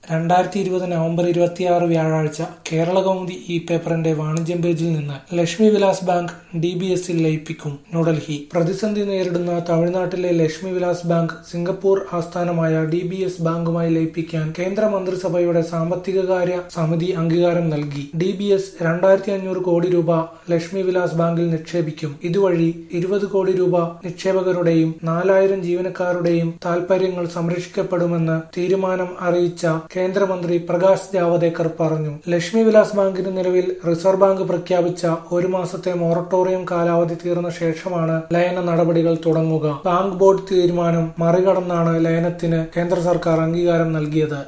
രണ്ടായിരത്തി ഇരുപത് നവംബർ ഇരുപത്തിയാറ് വ്യാഴാഴ്ച കേരളകൗമുദി ഇ പേപ്പറിന്റെ വാണിജ്യം പേജിൽ നിന്ന് Lakshmi Vilas bank D B എസിൽ ലയിപ്പിക്കും ന്യൂഡൽഹി പ്രതിസന്ധി നേരിടുന്ന തമിഴ്നാട്ടിലെ ലക്ഷ്മി വിലാസ് ബാങ്ക് സിംഗപ്പൂർ ആസ്ഥാനമായ ഡി ബി എസ് ബാങ്കുമായി ലയിപ്പിക്കാൻ കേന്ദ്ര മന്ത്രിസഭയുടെ സാമ്പത്തികകാര്യ സമിതി അംഗീകാരം നൽകി ഡി ബി എസ് രണ്ടായിരത്തി അഞ്ഞൂറ് കോടി രൂപ ലക്ഷ്മി വിലാസ് ബാങ്കിൽ നിക്ഷേപിക്കും ഇതുവഴി ഇരുപത് കോടി രൂപ നിക്ഷേപകരുടെയും നാലായിരം ജീവനക്കാരുടെയും താൽപര്യങ്ങൾ സംരക്ഷിക്കപ്പെടുമെന്ന് തീരുമാനം അറിയിച്ച കേന്ദ്രമന്ത്രി പ്രകാശ് ജാവദേക്കർ പറഞ്ഞു ലക്ഷ്മി വിലാസ് ബാങ്കിന് നിലവിൽ റിസർവ് ബാങ്ക് പ്രഖ്യാപിച്ച ഒരു മാസത്തെ മൊറട്ടോറിയം കാലാവധി തീർന്ന ശേഷമാണ് ലയന നടപടികൾ തുടങ്ങുക ബാങ്ക് ബോർഡ് തീരുമാനം മറികടന്നാണ് ലയനത്തിന് കേന്ദ്ര സർക്കാർ അംഗീകാരം നൽകിയത്